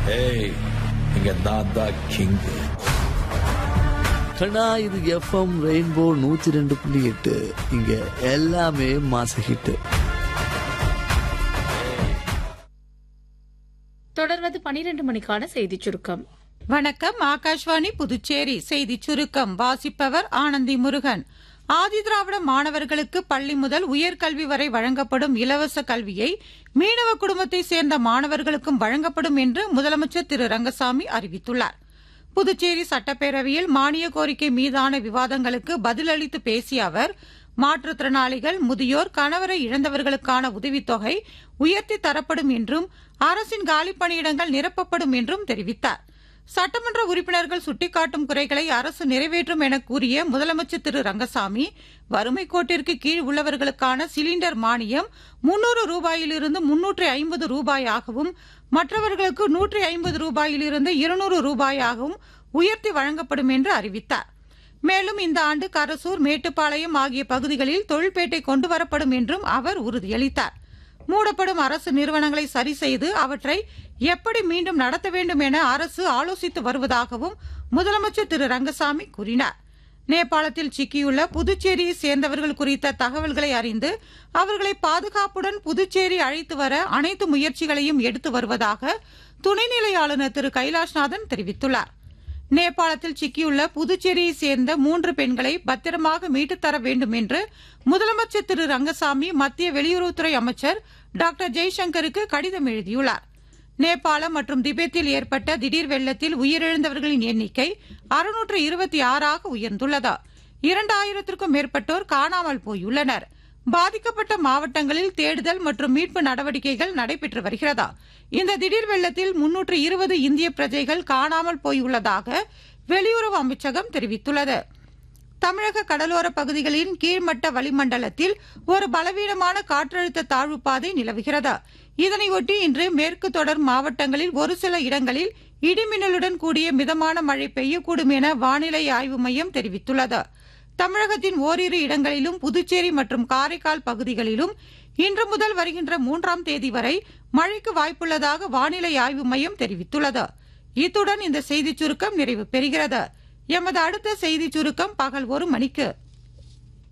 ஏய் இங்க நான் தான் கிங் கண்ணா இது எஃப்எம் ரெயின்போ நூத்தி ரெண்டு புள்ளி எட்டு இங்க எல்லாமே மாச ஹிட்டு தொடர்வது பனிரெண்டு மணிக்கான செய்திச் சுருக்கம் வணக்கம் ஆகாஷ்வாணி புதுச்சேரி செய்தி சுருக்கம் வாசிப்பவர் ஆனந்தி முருகன் ஆதிதிராவிட மாணவர்களுக்கு பள்ளி முதல் உயர்கல்வி வரை வழங்கப்படும் இலவச கல்வியை மீனவ குடும்பத்தை சேர்ந்த மாணவர்களுக்கும் வழங்கப்படும் என்று முதலமைச்சர் திரு ரங்கசாமி அறிவித்துள்ளார் புதுச்சேரி சட்டப்பேரவையில் மானிய கோரிக்கை மீதான விவாதங்களுக்கு பதிலளித்து பேசிய அவர் மாற்றுத்திறனாளிகள் முதியோர் கணவரை இழந்தவர்களுக்கான உதவித்தொகை உயர்த்தி தரப்படும் என்றும் அரசின் காலிப் பணியிடங்கள் நிரப்பப்படும் என்றும் தெரிவித்தார் சட்டமன்ற உறுப்பினர்கள் சுட்டிக்காட்டும் குறைகளை அரசு நிறைவேற்றும் என கூறிய முதலமைச்சர் திரு ரங்கசாமி வறுமை கோட்டிற்கு கீழ் உள்ளவர்களுக்கான சிலிண்டர் மானியம் முன்னூறு ரூபாயிலிருந்து முன்னூற்றி ஐம்பது ரூபாயாகவும் மற்றவர்களுக்கு நூற்றி ஐம்பது ரூபாயிலிருந்து இருநூறு ரூபாயாகவும் உயர்த்தி வழங்கப்படும் என்று அறிவித்தார் மேலும் இந்த ஆண்டு கரசூர் மேட்டுப்பாளையம் ஆகிய பகுதிகளில் தொழில்பேட்டை கொண்டு வரப்படும் என்றும் அவர் உறுதியளித்தார் மூடப்படும் அரசு நிறுவனங்களை சரி செய்து அவற்றை எப்படி மீண்டும் நடத்த வேண்டும் என அரசு ஆலோசித்து வருவதாகவும் முதலமைச்சர் திரு ரங்கசாமி கூறினார் நேபாளத்தில் சிக்கியுள்ள புதுச்சேரியை சேர்ந்தவர்கள் குறித்த தகவல்களை அறிந்து அவர்களை பாதுகாப்புடன் புதுச்சேரி அழைத்து வர அனைத்து முயற்சிகளையும் எடுத்து வருவதாக துணைநிலை ஆளுநர் திரு கைலாஷ்நாதன் தெரிவித்துள்ளார் நேபாளத்தில் சிக்கியுள்ள புதுச்சேரியை சேர்ந்த மூன்று பெண்களை பத்திரமாக மீட்டுத் தர வேண்டும் என்று முதலமைச்சர் திரு ரங்கசாமி மத்திய வெளியுறவுத்துறை அமைச்சர் டாக்டர் ஜெய்சங்கருக்கு கடிதம் எழுதியுள்ளார் நேபாளம் மற்றும் திபெத்தில் ஏற்பட்ட திடீர் வெள்ளத்தில் உயிரிழந்தவர்களின் எண்ணிக்கை அறுநூற்று இருபத்தி ஆறாக உயர்ந்துள்ளது இரண்டாயிரத்திற்கும் மேற்பட்டோர் காணாமல் போயுள்ளனர் பாதிக்கப்பட்ட மாவட்டங்களில் தேடுதல் மற்றும் மீட்பு நடவடிக்கைகள் நடைபெற்று வருகிறதா இந்த திடீர் வெள்ளத்தில் முன்னூற்று இருபது இந்திய பிரஜைகள் காணாமல் போயுள்ளதாக வெளியுறவு அமைச்சகம் தெரிவித்துள்ளது தமிழக கடலோர பகுதிகளின் கீழ்மட்ட வளிமண்டலத்தில் ஒரு பலவீனமான காற்றழுத்த தாழ்வு பாதை நிலவுகிறது இதனையொட்டி இன்று மேற்கு தொடர் மாவட்டங்களில் ஒரு சில இடங்களில் இடிமின்னலுடன் கூடிய மிதமான மழை பெய்யக்கூடும் என வானிலை ஆய்வு மையம் தெரிவித்துள்ளது தமிழகத்தின் ஓரிரு இடங்களிலும் புதுச்சேரி மற்றும் காரைக்கால் பகுதிகளிலும் இன்று முதல் வருகின்ற மூன்றாம் தேதி வரை மழைக்கு வாய்ப்புள்ளதாக வானிலை ஆய்வு மையம் தெரிவித்துள்ளது இத்துடன் இந்த செய்திச் சுருக்கம் நிறைவு பெறுகிறது எமது அடுத்த செய்திச் சுருக்கம் பகல் ஒரு மணிக்கு